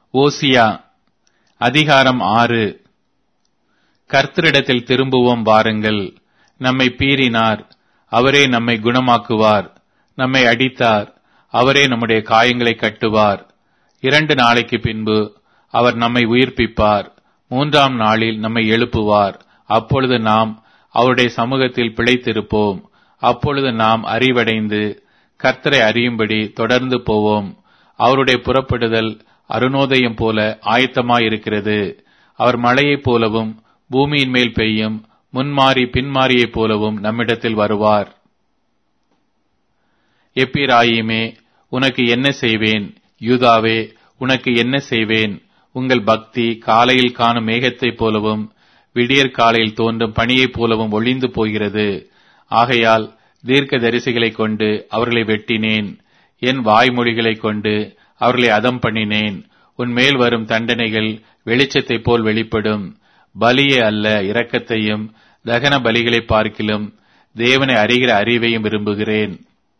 ஓசியா அதிகாரம் ஆறு கர்த்தரிடத்தில் திரும்புவோம் வாருங்கள் நம்மை பீறினார் அவரே நம்மை குணமாக்குவார் நம்மை அடித்தார் அவரே நம்முடைய காயங்களை கட்டுவார் இரண்டு நாளைக்கு பின்பு அவர் நம்மை உயிர்ப்பிப்பார் மூன்றாம் நாளில் நம்மை எழுப்புவார் அப்பொழுது நாம் அவருடைய சமூகத்தில் பிழைத்திருப்போம் அப்பொழுது நாம் அறிவடைந்து கர்த்தரை அறியும்படி தொடர்ந்து போவோம் அவருடைய புறப்படுதல் அருணோதயம் போல ஆயத்தமாயிருக்கிறது அவர் மழையைப் போலவும் பூமியின் மேல் பெய்யும் முன்மாறி பின்மாறியைப் போலவும் நம்மிடத்தில் வருவார் எப்பிராயிமே உனக்கு என்ன செய்வேன் யூதாவே உனக்கு என்ன செய்வேன் உங்கள் பக்தி காலையில் காணும் மேகத்தைப் போலவும் விடியற் காலையில் தோன்றும் பணியைப் போலவும் ஒளிந்து போகிறது ஆகையால் தீர்க்க தரிசிகளைக் கொண்டு அவர்களை வெட்டினேன் என் வாய்மொழிகளைக் கொண்டு அவர்களை அதம் பண்ணினேன் உன் மேல் வரும் தண்டனைகள் வெளிச்சத்தைப் போல் வெளிப்படும் பலியே அல்ல இரக்கத்தையும் தகன பலிகளை பார்க்கிலும் தேவனை அறிகிற அறிவையும் விரும்புகிறேன்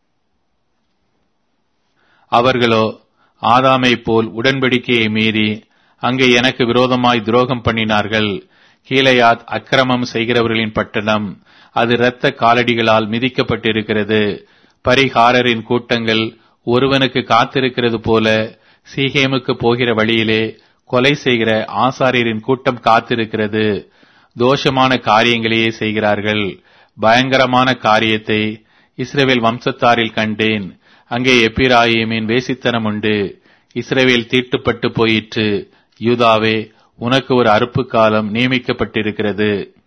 அவர்களோ ஆதாமை போல் உடன்படிக்கையை மீறி அங்கே எனக்கு விரோதமாய் துரோகம் பண்ணினார்கள் கீழையாத் அக்கிரமம் செய்கிறவர்களின் பட்டணம் அது இரத்த காலடிகளால் மிதிக்கப்பட்டிருக்கிறது பரிகாரரின் கூட்டங்கள் ஒருவனுக்கு காத்திருக்கிறது போல சீகேமுக்கு போகிற வழியிலே கொலை செய்கிற ஆசாரியரின் கூட்டம் காத்திருக்கிறது தோஷமான காரியங்களையே செய்கிறார்கள் பயங்கரமான காரியத்தை இஸ்ரேவேல் வம்சத்தாரில் கண்டேன் அங்கே எப்பிராயிமின் வேசித்தனம் உண்டு இஸ்ரேவேல் தீட்டுப்பட்டு போயிற்று யூதாவே உனக்கு ஒரு அறுப்பு காலம் நியமிக்கப்பட்டிருக்கிறது